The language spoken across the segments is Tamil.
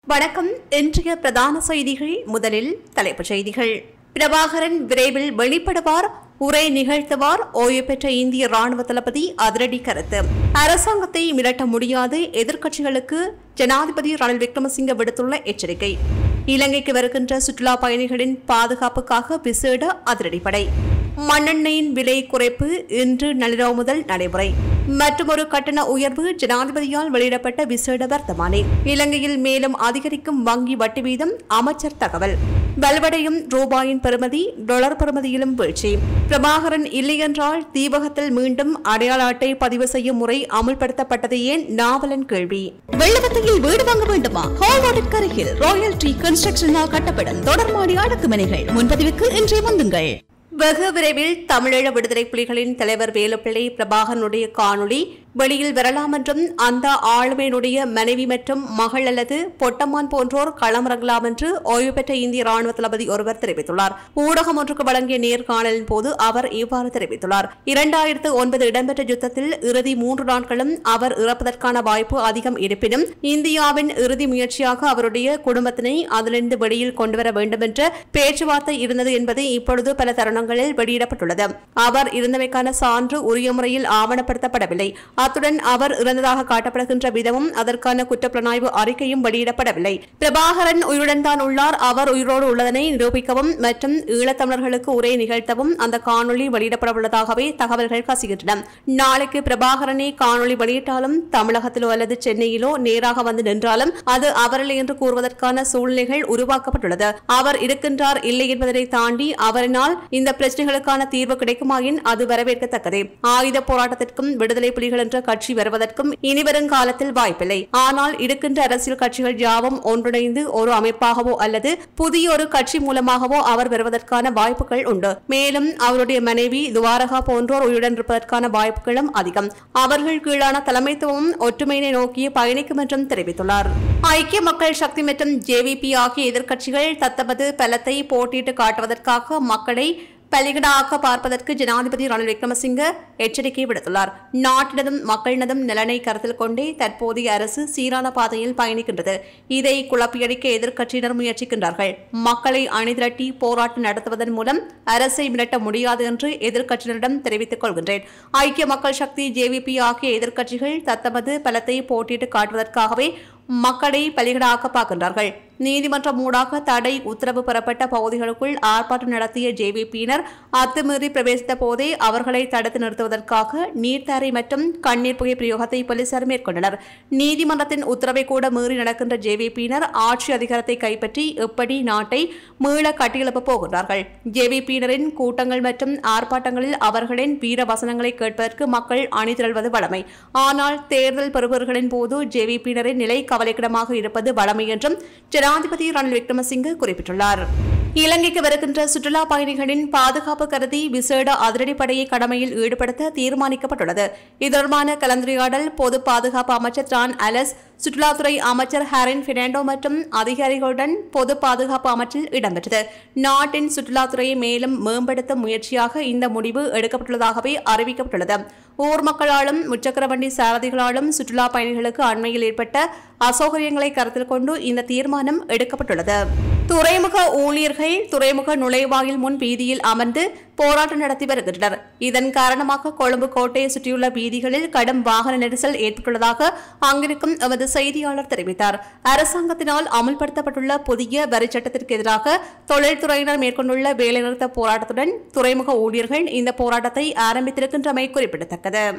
வணக்கம் இன்றைய பிரதான செய்திகள் முதலில் தலைப்புச் செய்திகள் பிரபாகரன் விரைவில் வெளிப்படுவார் உரை நிகழ்த்துவார் ஓய்வு பெற்ற இந்திய ராணுவ தளபதி அதிரடி கருத்து அரசாங்கத்தை மிரட்ட முடியாது எதிர்க்கட்சிகளுக்கு ஜனாதிபதி ரணில் விக்ரமசிங்க விடுத்துள்ள எச்சரிக்கை இலங்கைக்கு வருகின்ற சுற்றுலா பயணிகளின் பாதுகாப்புக்காக விசேட அதிரடிப்படை மண்ணெண்ணெயின் விலை குறைப்பு இன்று நள்ளிரவு முதல் நடைமுறை மற்றொரு கட்டண உயர்வு ஜனாதிபதியால் வெளியிடப்பட்ட விசேட வர்த்தமானி இலங்கையில் மேலும் அதிகரிக்கும் வங்கி வட்டி வீதம் அமைச்சர் தகவல் வலுவடையும் ரூபாயின் பெறுமதி டாலர் பெறுமதியிலும் வீழ்ச்சி பிரபாகரன் இல்லையென்றால் தீபகத்தில் மீண்டும் அடையாள அட்டை பதிவு செய்யும் முறை அமுல்படுத்தப்பட்டது ஏன் நாவலன் கேள்வி வெள்ளவத்தையில் வீடு வாங்க வேண்டுமா ஹால்வார்டிற்கு அருகில் ராயல் ட்ரீ கன்ஸ்ட்ரக்ஷனால் கட்டப்படும் தொடர்மாடி அடுக்குமனைகள் முன்பதிவுக்கு இன்றே வந்துங்கள் வெகு விரைவில் தமிழீழ விடுதலை புலிகளின் தலைவர் வேலுப்பிள்ளை பிரபாகரனுடைய காணொளி வெளியில் வரலாம் என்றும் அந்த ஆளுமையினுடைய மனைவி மற்றும் மகள் அல்லது பொட்டம்மான் போன்றோர் களமிறங்கலாம் என்று ஓய்வு பெற்ற இந்திய ராணுவ தளபதி ஒருவர் தெரிவித்துள்ளார் ஊடகம் ஒன்றுக்கு வழங்கிய நேர்காணலின் போது அவர் இவ்வாறு தெரிவித்துள்ளார் இரண்டாயிரத்து ஒன்பது இடம்பெற்ற யுத்தத்தில் இறுதி மூன்று நாட்களும் அவர் இறப்பதற்கான வாய்ப்பு அதிகம் இருப்பினும் இந்தியாவின் இறுதி முயற்சியாக அவருடைய குடும்பத்தினை அதிலிருந்து வெளியில் கொண்டுவர வேண்டும் என்ற பேச்சுவார்த்தை இருந்தது என்பது இப்பொழுது பல தருணங்களில் வெளியிடப்பட்டுள்ளது அவர் இருந்தமைக்கான சான்று உரிய முறையில் ஆவணப்படுத்தப்படவில்லை அத்துடன் அவர் இறந்ததாக காட்டப்படுகின்ற விதமும் அதற்கான குற்றப்புலனாய்வு அறிக்கையும் வெளியிடப்படவில்லை பிரபாகரன் உயிருடன் தான் உள்ளார் அவர் உயிரோடு உள்ளதனை நிரூபிக்கவும் மற்றும் ஈழத்தமிழர்களுக்கு உரை நிகழ்த்தவும் அந்த காணொளி வெளியிடப்படவுள்ளதாகவே தகவல்கள் கசிகின்றன நாளைக்கு பிரபாகரனை காணொளி வெளியிட்டாலும் தமிழகத்திலோ அல்லது சென்னையிலோ நேராக வந்து நின்றாலும் அது அவரில்லை என்று கூறுவதற்கான சூழ்நிலைகள் உருவாக்கப்பட்டுள்ளது அவர் இருக்கின்றார் இல்லை என்பதனை தாண்டி அவரினால் இந்த பிரச்சனைகளுக்கான தீர்வு கிடைக்குமாயின் அது வரவேற்கத்தக்கதே ஆயுத போராட்டத்திற்கும் விடுதலை புலிகள் என்ற கட்சி வருவதற்கும் இனிவரும் காலத்தில் வாய்ப்பில்லை ஆனால் இருக்கின்ற அரசியல் கட்சிகள் யாவும் ஒன்றிணைந்து ஒரு அமைப்பாகவோ அல்லது புதிய ஒரு கட்சி மூலமாகவோ அவர் வருவதற்கான வாய்ப்புகள் உண்டு மேலும் அவருடைய மனைவி துவாரகா போன்றோர் உயிருடன் இருப்பதற்கான வாய்ப்புகளும் அதிகம் அவர்கள் கீழான தலைமைத்துவம் ஒற்றுமையினை நோக்கி பயணிக்கும் என்றும் தெரிவித்துள்ளார் ஐக்கிய மக்கள் சக்தி மற்றும் ஜேவிபி ஆகிய எதிர்க்கட்சிகள் தத்தமது பலத்தை போட்டியிட்டு காட்டுவதற்காக மக்களை பலிகடாக்க பார்ப்பதற்கு ஜனாதிபதி ரணில் விக்ரமசிங்க எச்சரிக்கை விடுத்துள்ளார் நாட்டினதும் மக்களினதும் நலனை கருத்தில் கொண்டே தற்போதைய அரசு சீரான பாதையில் பயணிக்கின்றது இதை குழப்பியடிக்க எதிர்க்கட்சியினர் முயற்சிக்கின்றார்கள் மக்களை அணிதிரட்டி போராட்டம் நடத்துவதன் மூலம் அரசை மிரட்ட முடியாது என்று எதிர்க்கட்சியினரிடம் தெரிவித்துக் கொள்கின்றேன் ஐக்கிய மக்கள் சக்தி ஜேவிபி ஆகிய எதிர்க்கட்சிகள் தத்தமது பலத்தை போட்டியிட்டு காட்டுவதற்காகவே மக்களை பலிகடாக்க பார்க்கின்றார்கள் நீதிமன்றம் ஊடாக தடை உத்தரவு பெறப்பட்ட பகுதிகளுக்குள் ஆர்ப்பாட்டம் நடத்திய ஜேவிபியினர் அத்துமீறி பிரவேசித்த போதே அவர்களை தடுத்து நிறுத்துவதற்காக நீர்த்தாரை மற்றும் கண்ணீர் புகை பிரயோகத்தை போலீசார் மேற்கொண்டனர் நீதிமன்றத்தின் உத்தரவை கூட மீறி நடக்கின்ற ஜேவிபியினர் ஆட்சி அதிகாரத்தை கைப்பற்றி எப்படி நாட்டை மீள கட்டியெழுப்ப போகின்றார்கள் ஜேவிபியினரின் கூட்டங்கள் மற்றும் ஆர்ப்பாட்டங்களில் அவர்களின் வீர வசனங்களை கேட்பதற்கு மக்கள் அணிதிரள்வது வழமை ஆனால் தேர்தல் பெறுபவர்களின் போது ஜேவிபியினரின் நிலை கவலைக்கிடமாக இருப்பது வழமை என்றும் ஜனாதிபதி ரணில் விக்ரமசிங்கே குறிப்பிட்டுள்ளார் இலங்கைக்கு வருகின்ற சுற்றுலா பயணிகளின் பாதுகாப்பு கருதி விசேட அதிரடிப்படையை கடமையில் ஈடுபடுத்த தீர்மானிக்கப்பட்டுள்ளது இது தொடர்பான கலந்துரையாடல் பொது பாதுகாப்பு அமைச்சர் டான் அலஸ் சுற்றுலாத்துறை அமைச்சர் ஹாரின் பெர்னாண்டோ மற்றும் அதிகாரிகளுடன் பொது பாதுகாப்பு அமைச்சில் இடம்பெற்றது நாட்டின் சுற்றுலாத்துறையை மேலும் மேம்படுத்தும் முயற்சியாக இந்த முடிவு எடுக்கப்பட்டுள்ளதாகவே அறிவிக்கப்பட்டுள்ளது ஊர் மக்களாலும் முச்சக்கர வண்டி சாரதிகளாலும் சுற்றுலா பயணிகளுக்கு அண்மையில் ஏற்பட்ட அசௌகரியங்களை கருத்தில் கொண்டு இந்த தீர்மானம் எடுக்கப்பட்டுள்ளது துறைமுக ஊழியர்கள் துறைமுக நுழைவாயில் முன் வீதியில் அமர்ந்து போராட்டம் நடத்தி வருகின்றனர் இதன் காரணமாக கொழும்பு கோட்டையை சுற்றியுள்ள வீதிகளில் கடும் வாகன நெரிசல் ஏற்பட்டுள்ளதாக அங்கிருக்கும் எமது செய்தியாளர் தெரிவித்தார் அரசாங்கத்தினால் அமல்படுத்தப்பட்டுள்ள புதிய வரி சட்டத்திற்கு எதிராக தொழில்துறையினர் மேற்கொண்டுள்ள வேலைநிறுத்த போராட்டத்துடன் துறைமுக ஊழியர்கள் இந்த போராட்டத்தை ஆரம்பித்திருக்கின்றமை குறிப்பிடத்தக்கது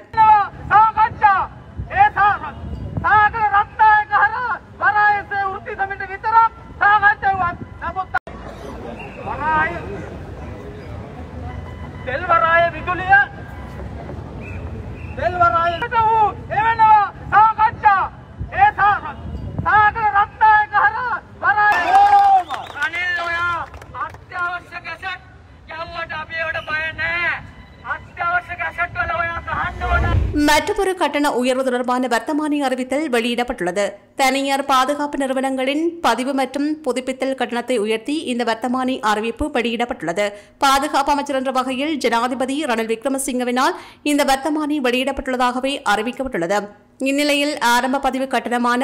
සාකච්ඡා ඒ සාකච්ඡා සාකර රත්නායක හර වරායසේ වෘත්ති සමිති විතරක් සාකච්ඡාවක් නමුත් වරාය තෙල් වරාය විදුලිය තෙල් වරාය වූ එවනවා සාකච්ඡා ඒ සාකර රත්නායක හර වරාය අනිල් ඔයා අත්‍යවශ්‍ය කැසට් යවුවට අපි ඒවට බය නැහැ අත්‍යවශ්‍ය කැසට් වල ඔයා ගහන්න ඕන மற்றொரு கட்டண உயர்வு தொடர்பான வர்த்தமானி அறிவித்தல் வெளியிடப்பட்டுள்ளது தனியார் பாதுகாப்பு நிறுவனங்களின் பதிவு மற்றும் புதுப்பித்தல் கட்டணத்தை உயர்த்தி இந்த வர்த்தமானி அறிவிப்பு வெளியிடப்பட்டுள்ளது பாதுகாப்பு அமைச்சர் என்ற வகையில் ஜனாதிபதி ரணில் விக்ரமசிங்கவினால் இந்த வர்த்தமானி வெளியிடப்பட்டுள்ளதாகவே அறிவிக்கப்பட்டுள்ளது இந்நிலையில் ஆரம்ப பதிவு கட்டணமான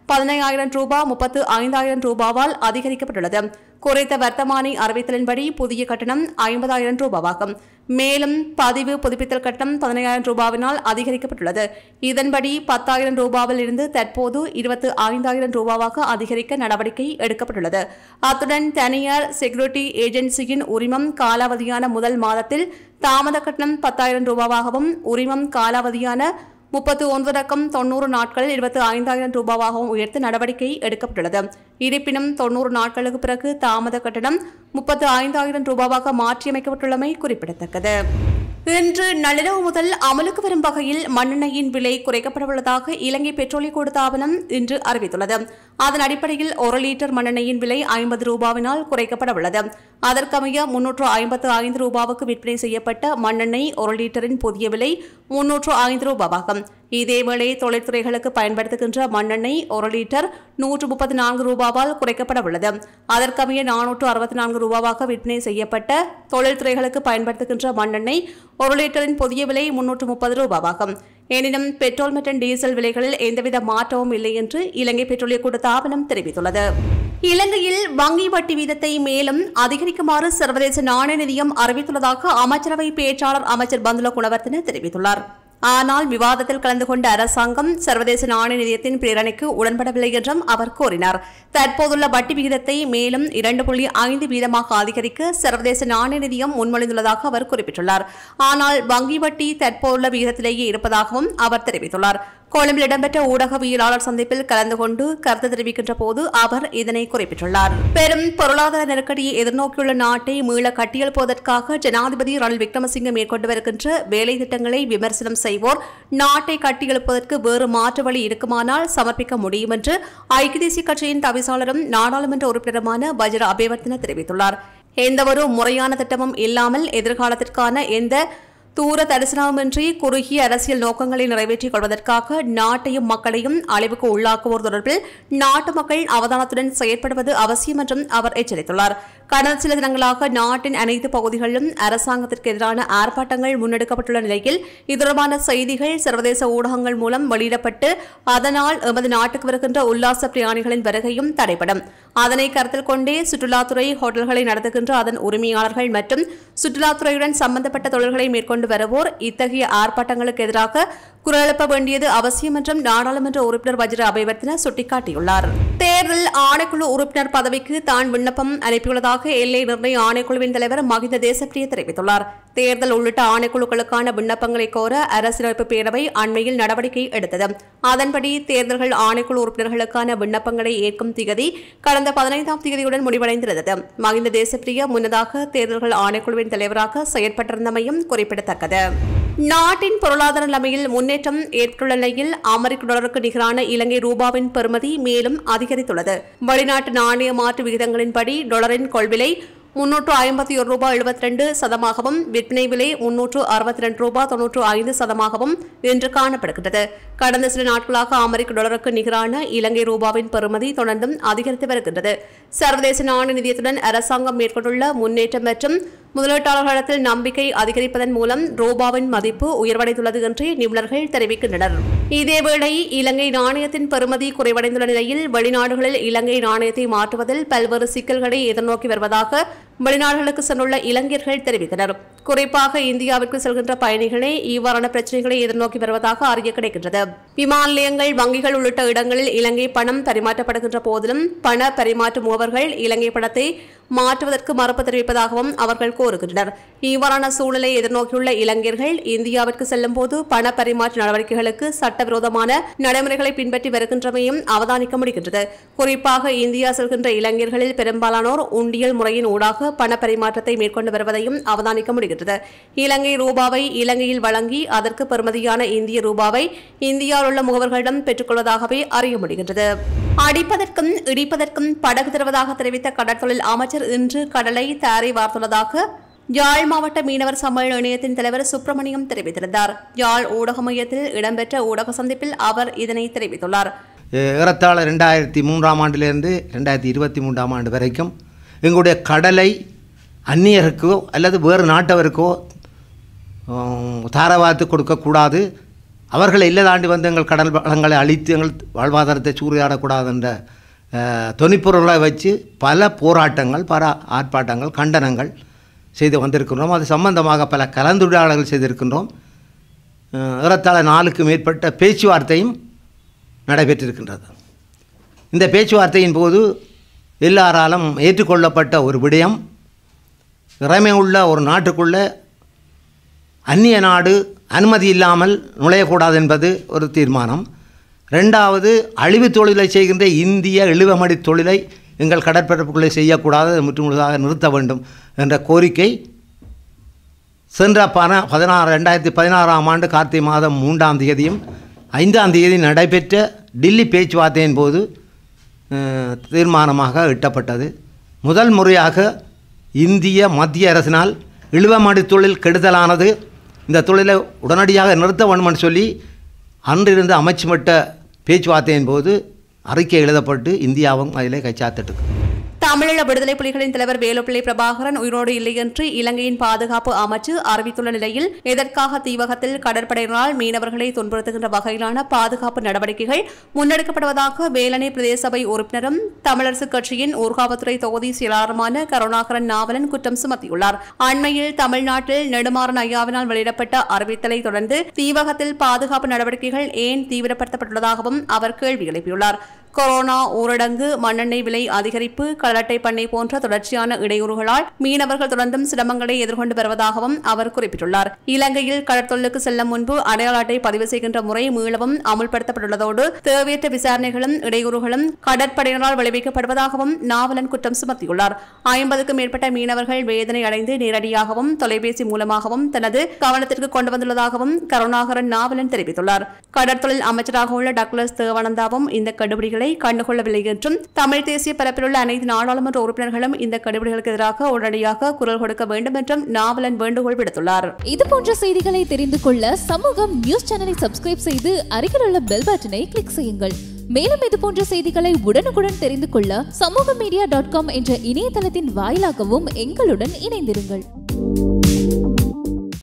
பதினையாயிரம் ரூபாய் முப்பத்து ஐந்தாயிரம் ரூபாவால் அதிகரிக்கப்பட்டுள்ளது குறித்த வர்த்தமானி அறிவித்தலின்படி புதிய கட்டணம் ஐம்பதாயிரம் ரூபாவாகும் மேலும் பதிவு புதுப்பித்தல் கட்டணம் பதினையாயிரம் ரூபாவினால் அதிகரிக்கப்பட்டுள்ளது இதன்படி பத்தாயிரம் ரூபாவில் இருந்து தற்போது இருபத்து ஐந்தாயிரம் ரூபாவாக அதிகரிக்க நடவடிக்கை எடுக்கப்பட்டுள்ளது அத்துடன் தனியார் செக்யூரிட்டி ஏஜென்சியின் உரிமம் காலாவதியான முதல் மாதத்தில் தாமத கட்டணம் பத்தாயிரம் ரூபாவாகவும் உரிமம் காலாவதியான முப்பத்து ஒன்பதக்கம் தொன்னூறு நாட்களில் இருபத்தி ஐந்தாயிரம் ரூபாவாகவும் உயர்த்த நடவடிக்கை எடுக்கப்பட்டுள்ளது இருப்பினும் தொன்னூறு நாட்களுக்கு பிறகு தாமத கட்டணம் முப்பத்து ஐந்தாயிரம் ரூபாவாக மாற்றியமைக்கப்பட்டுள்ளமை குறிப்பிடத்தக்கது இன்று நள்ளிரவு முதல் அமலுக்கு வரும் வகையில் மண்ணெண்ணெயின் விலை குறைக்கப்படவுள்ளதாக இலங்கை பெட்ரோலிய கூட்டுத்தாபனம் இன்று அறிவித்துள்ளது அதன் அடிப்படையில் ஒரு லிட்டர் மண்ணெண்ணெயின் விலை ஐம்பது ரூபாவினால் குறைக்கப்படவுள்ளது அதற்கமைய முன்னூற்று ஐம்பத்து ஐந்து ரூபாவுக்கு விற்பனை செய்யப்பட்ட மண்ணெண்ணெய் ஒரு லிட்டரின் புதிய விலை முன்னூற்று ஐந்து ரூபாவாகும் இதேவேளை தொழிற்துறைகளுக்கு பயன்படுத்துகின்ற மண்ணெண்ணெய் ஒரு லிட்டர் நூற்று முப்பத்தி நான்கு ரூபாவால் குறைக்கப்பட உள்ளது அதற்கமைய நானூற்று அறுபத்தி நான்கு ரூபாவாக விற்பனை செய்யப்பட்ட தொழில்துறைகளுக்கு பயன்படுத்துகின்ற மண்ணெண்ணெய் ஒரு லிட்டரின் புதிய விலை முன்னூற்று முப்பது ரூபாவாகும் எனினும் பெட்ரோல் மற்றும் டீசல் விலைகளில் எந்தவித மாற்றமும் இல்லை என்று இலங்கை பெட்ரோலிய கூட்டத்தாபனம் தெரிவித்துள்ளது இலங்கையில் வங்கி வட்டி வீதத்தை மேலும் அதிகரிக்குமாறு சர்வதேச நாணய நிதியம் அறிவித்துள்ளதாக அமைச்சரவை பேச்சாளர் அமைச்சர் பந்துல குணவர்த்தன தெரிவித்துள்ளார் ஆனால் விவாதத்தில் கலந்து கொண்ட அரசாங்கம் சர்வதேச நாணய நிதியத்தின் பிரேரணைக்கு உடன்படவில்லை என்றும் அவர் கூறினார் தற்போதுள்ள வட்டி விகிதத்தை மேலும் இரண்டு புள்ளி ஐந்து வீதமாக அதிகரிக்க சர்வதேச நாணய நிதியம் முன்மொழிந்துள்ளதாக அவர் குறிப்பிட்டுள்ளார் ஆனால் வங்கி வட்டி தற்போதுள்ள விகிதத்திலேயே இருப்பதாகவும் அவர் தெரிவித்துள்ளார் கொழும்பில் இடம்பெற்ற ஊடகவியலாளர் சந்திப்பில் கலந்து கொண்டு கருத்து தெரிவிக்கின்ற போது அவர் இதனை குறிப்பிட்டுள்ளார் பெரும் பொருளாதார நெருக்கடியை எதிர்நோக்கியுள்ள நாட்டை மீள கட்டியெழுப்புவதற்காக ஜனாதிபதி ரணில் விக்ரமசிங்க மேற்கொண்டு வருகின்ற வேலை திட்டங்களை விமர்சனம் செய்வோர் நாட்டை கட்டியெழுப்பதற்கு வேறு மாற்று வழி இருக்குமானால் சமர்ப்பிக்க முடியும் என்று ஐக்கிய தேசிய கட்சியின் தவிசாளரும் நாடாளுமன்ற உறுப்பினருமான வஜ்ர அபேவர்த்தன தெரிவித்துள்ளார் எந்தவொரு முறையான திட்டமும் இல்லாமல் எதிர்காலத்திற்கான எந்த தூர தரிசனமின்றி குறுகிய அரசியல் நோக்கங்களை நிறைவேற்றிக் கொள்வதற்காக நாட்டையும் மக்களையும் அழிவுக்கு உள்ளாக்குவோர் தொடர்பில் நாட்டு மக்கள் அவதானத்துடன் செயற்படுவது அவசியம் என்றும் அவர் எச்சரித்துள்ளார் கடந்த சில தினங்களாக நாட்டின் அனைத்து பகுதிகளிலும் அரசாங்கத்திற்கு எதிரான ஆர்ப்பாட்டங்கள் முன்னெடுக்கப்பட்டுள்ள நிலையில் இது தொடர்பான செய்திகள் சர்வதேச ஊடகங்கள் மூலம் வெளியிடப்பட்டு அதனால் எமது நாட்டுக்கு வருகின்ற உல்லாச பிரயாணிகளின் வருகையும் தடைபடும் அதனை கருத்தில் கொண்டே சுற்றுலாத்துறை ஹோட்டல்களை நடத்துகின்ற அதன் உரிமையாளர்கள் மற்றும் சுற்றுலாத்துறையுடன் சம்பந்தப்பட்ட தொழில்களை மேற்கொண்டு வருவோர் இத்தகைய ஆர்ப்பாட்டங்களுக்கு எதிராக குரல் எழுப்ப வேண்டியது அவசியம் என்றும் நாடாளுமன்ற உறுப்பினர் வஜ்ர அபேவர்த்தன சுட்டிக்காட்டியுள்ளார் தேர்தல் ஆணைக்குழு உறுப்பினர் பதவிக்கு தான் விண்ணப்பம் அனுப்பியுள்ளதாக எல்லை நிர்ணய ஆணைக்குழுவின் தலைவர் மகிந்த தேசப்பிரிய தெரிவித்துள்ளார் தேர்தல் உள்ளிட்ட ஆணைக்குழுக்களுக்கான விண்ணப்பங்களை கோர அரசியலமைப்பு பேரவை அண்மையில் நடவடிக்கை எடுத்தது அதன்படி தேர்தல்கள் ஆணைக்குழு உறுப்பினர்களுக்கான விண்ணப்பங்களை ஏற்கும் திகதி கடந்த பதினைந்தாம் தேதியுடன் முடிவடைந்திருந்தது மகிந்த தேசப்பிரிய முன்னதாக தேர்தல்கள் ஆணைக்குழுவின் தலைவராக செயற்பட்டிருந்தமையும் குறிப்பிடத்தக்கது நாட்டின் பொருளாதார நிலைமையில் முன்னேற்றம் ஏற்பட்டுள்ள நிலையில் அமெரிக்க டாலருக்கு நிகரான இலங்கை ரூபாவின் பெறுமதி மேலும் அதிகரித்துள்ளது வெளிநாட்டு நாணய மாற்று விகிதங்களின்படி டாலரின் கொள்விலை முன்னூற்று ஐம்பத்தி ஒரு ரூபாய் எழுபத்தி ரெண்டு சதமாகவும் விற்பனை விலை முன்னூற்று அறுபத்தி ரெண்டு ரூபாய் தொன்னூற்று ஐந்து சதமாகவும் இன்று காணப்படுகிறது கடந்த சில நாட்களாக அமெரிக்க டாலருக்கு நிகரான இலங்கை ரூபாவின் பெறுமதி தொடர்ந்தும் அதிகரித்து வருகின்றது சர்வதேச நாணய நிதியத்துடன் அரசாங்கம் மேற்கொண்டுள்ள முன்னேற்றம் மற்றும் முதலீட்டாளர்களிடத்தில் நம்பிக்கை அதிகரிப்பதன் மூலம் ரூபாவின் மதிப்பு உயர்வடைந்துள்ளது என்று நிபுணர்கள் தெரிவிக்கின்றனர் இதேவேளை இலங்கை நாணயத்தின் பெறுமதி குறைவடைந்துள்ள நிலையில் வெளிநாடுகளில் இலங்கை நாணயத்தை மாற்றுவதில் பல்வேறு சிக்கல்களை எதிர்நோக்கி வருவதாக வெளிநாடுகளுக்கு சென்றுள்ள இளைஞர்கள் தெரிவித்தனர் குறிப்பாக இந்தியாவிற்கு செல்கின்ற பயணிகளே இவ்வாறான பிரச்சனைகளை எதிர்நோக்கி வருவதாக அறிய கிடைக்கின்றது விமான நிலையங்கள் வங்கிகள் உள்ளிட்ட இடங்களில் இலங்கை பணம் பரிமாற்றப்படுகின்ற போதிலும் பண பரிமாற்று முகவர்கள் இலங்கை பணத்தை மாற்றுவதற்கு மறுப்பு தெரிவிப்பதாகவும் அவர்கள் கூறுகின்றனர் இவ்வாறான சூழலை எதிர்நோக்கியுள்ள இளைஞர்கள் இந்தியாவிற்கு செல்லும் போது பண பரிமாற்ற நடவடிக்கைகளுக்கு சட்டவிரோதமான நடைமுறைகளை பின்பற்றி வருகின்றமையும் அவதானிக்க முடிகின்றது குறிப்பாக இந்தியா செல்கின்ற இளைஞர்களில் பெரும்பாலானோர் உண்டியல் முறையின் ஊடாக பண பரிமாற்றத்தை மேற்கொண்டு வருவதையும் அவதானிக்க முடிகின்றது இலங்கை ரூபாவை இலங்கையில் வழங்கி அதற்கு பெறுமதியான இந்திய ரூபாவை இந்தியாவில் உள்ள முகவர்களிடம் பெற்றுக்கொள்வதாகவே அறிய முடிகின்றது அடிப்பதற்கும் இடிப்பதற்கும் படகு தருவதாக தெரிவித்த கடற்தொழில் அமைச்சர் இன்று கடலை தாரை வார்த்துள்ளதாக யாழ் மாவட்ட மீனவர் சம்மேளன இணையத்தின் தலைவர் சுப்பிரமணியம் தெரிவித்திருந்தார் யாழ் ஊடக மையத்தில் இடம்பெற்ற ஊடக சந்திப்பில் அவர் இதனை தெரிவித்துள்ளார் ஏறத்தாழ ரெண்டாயிரத்தி மூன்றாம் ஆண்டிலிருந்து ரெண்டாயிரத்தி இருபத்தி மூன்றாம் ஆண்டு வரைக்கும் எங்களுடைய கடலை அந்நியருக்கோ அல்லது வேறு நாட்டவருக்கோ ஆம், தாரவாத்து கொடுக்கக்கூடாது அவர்களை இல்லை தாண்டி வந்து எங்கள் கடல் வளங்களை அழித்து எங்கள் வாழ்வாதாரத்தை சூறையாடக்கூடாது என்ற அஹ், தொனிப்பொருளை வச்சு பல போராட்டங்கள் பல ஆர்ப்பாட்டங்கள் கண்டனங்கள் செய்து வந்திருக்கின்றோம் அது சம்பந்தமாக பல கலந்துரையாடல்கள் செய்திருக்கின்றோம் அஹ், ஏறத்தாழ நாலுக்கு மேற்பட்ட பேச்சுவார்த்தையும் நடைபெற்றிருக்கின்றது இந்த பேச்சுவார்த்தையின் போது எல்லாராலும் ஏற்றுக்கொள்ளப்பட்ட ஒரு விடயம் இறைமை உள்ள ஒரு நாட்டுக்குள்ளே அந்நிய நாடு அனுமதி இல்லாமல் நுழையக்கூடாது என்பது ஒரு தீர்மானம் ரெண்டாவது அழிவு தொழிலை செய்கின்ற இந்திய இழுவமடி தொழிலை எங்கள் கடற்பரப்புக்குள்ளே செய்யக்கூடாது அதை முற்றுமுழுதாக நிறுத்த வேண்டும் என்ற கோரிக்கை சென்ற பன பதினாறு ரெண்டாயிரத்தி பதினாறாம் ஆண்டு கார்த்திகை மாதம் மூன்றாம் தேதியும் ஐந்தாம் தேதி நடைபெற்ற டில்லி பேச்சுவார்த்தையின் போது அஹ், தீர்மானமாக எட்டப்பட்டது முதல் முறையாக இந்திய மத்திய அரசினால் இழுவமடி தொழில் கெடுதலானது இந்த தொழிலை உடனடியாக நிறுத்த வேண்டுமென்று சொல்லி அன்றிருந்த அமைச்சு மட்ட பேச்சுவார்த்தையின் போது அறிக்கை எழுதப்பட்டு இந்தியாவும் அதிலே கைச்சாத்திட்டு தமிழீழ விடுதலை புலிகளின் தலைவர் வேலுப்பிள்ளை பிரபாகரன் உயிரோடு இல்லை என்று இலங்கையின் பாதுகாப்பு அமைச்சு அறிவித்துள்ள நிலையில் எதற்காக தீவகத்தில் கடற்படையினரால் மீனவர்களை துன்புறுத்துகின்ற வகையிலான பாதுகாப்பு நடவடிக்கைகள் முன்னெடுக்கப்படுவதாக வேலணை பிரதேச சபை உறுப்பினரும் தமிழரசுக் கட்சியின் ஊர்காவத்துறை தொகுதி செயலாளருமான கருணாகரன் நாவலன் குற்றம் சுமத்தியுள்ளார் அண்மையில் தமிழ்நாட்டில் நெடுமாறன் ஐயாவினால் வெளியிடப்பட்ட அறிவித்தலை தொடர்ந்து தீவகத்தில் பாதுகாப்பு நடவடிக்கைகள் ஏன் தீவிரப்படுத்தப்பட்டுள்ளதாகவும் அவர் கேள்வி எழுப்பியுள்ளார் கொரோனா ஊரடங்கு மண்ணெண்ணெய் விலை அதிகரிப்பு கடலட்டை பண்ணை போன்ற தொடர்ச்சியான இடையூறுகளால் மீனவர்கள் தொடர்ந்தும் சிரமங்களை எதிர்கொண்டு வருவதாகவும் அவர் குறிப்பிட்டுள்ளார் இலங்கையில் கடற்தொழிலுக்கு செல்லும் முன்பு அடையாள அட்டை பதிவு செய்கின்ற முறை மீளவும் அமுல்படுத்தப்பட்டுள்ளதோடு தேவையற்ற விசாரணைகளும் இடையூறுகளும் கடற்படையினரால் விளைவிக்கப்படுவதாகவும் நாவலன் குற்றம் சுமத்தியுள்ளார் ஐம்பதுக்கும் மேற்பட்ட மீனவர்கள் வேதனை அடைந்து நேரடியாகவும் தொலைபேசி மூலமாகவும் தனது கவனத்திற்கு கொண்டு வந்துள்ளதாகவும் கருணாகரன் நாவலன் தெரிவித்துள்ளார் கடற்தொழில் அமைச்சராக உள்ள டக்ளஸ் தேவானந்தாவும் இந்த கண்டுபிடிகளை கண்டுகொள்ளவில்லை என்றும் தமிழ் தேசிய பரப்பிலுள்ள அனைத்து நாடாளுமன்ற உறுப்பினர்களும் இந்த கண்டுபிடிகளுக்கு எதிராக உடனடியாக குரல் கொடுக்க வேண்டும் என்றும் நாவலன் வேண்டுகோள் விடுத்துள்ளார் இது போன்ற செய்திகளை தெரிந்து கொள்ள சமூகம் நியூஸ் சேனலை சப்ஸ்கிரைப் செய்து அருகில் உள்ள பெல் பட்டனை கிளிக் செய்யுங்கள் மேலும் இது போன்ற செய்திகளை உடனுக்குடன் தெரிந்து கொள்ள சமூக மீடியா டாட் காம் என்ற இணையதளத்தின் வாயிலாகவும் எங்களுடன் இணைந்திருங்கள்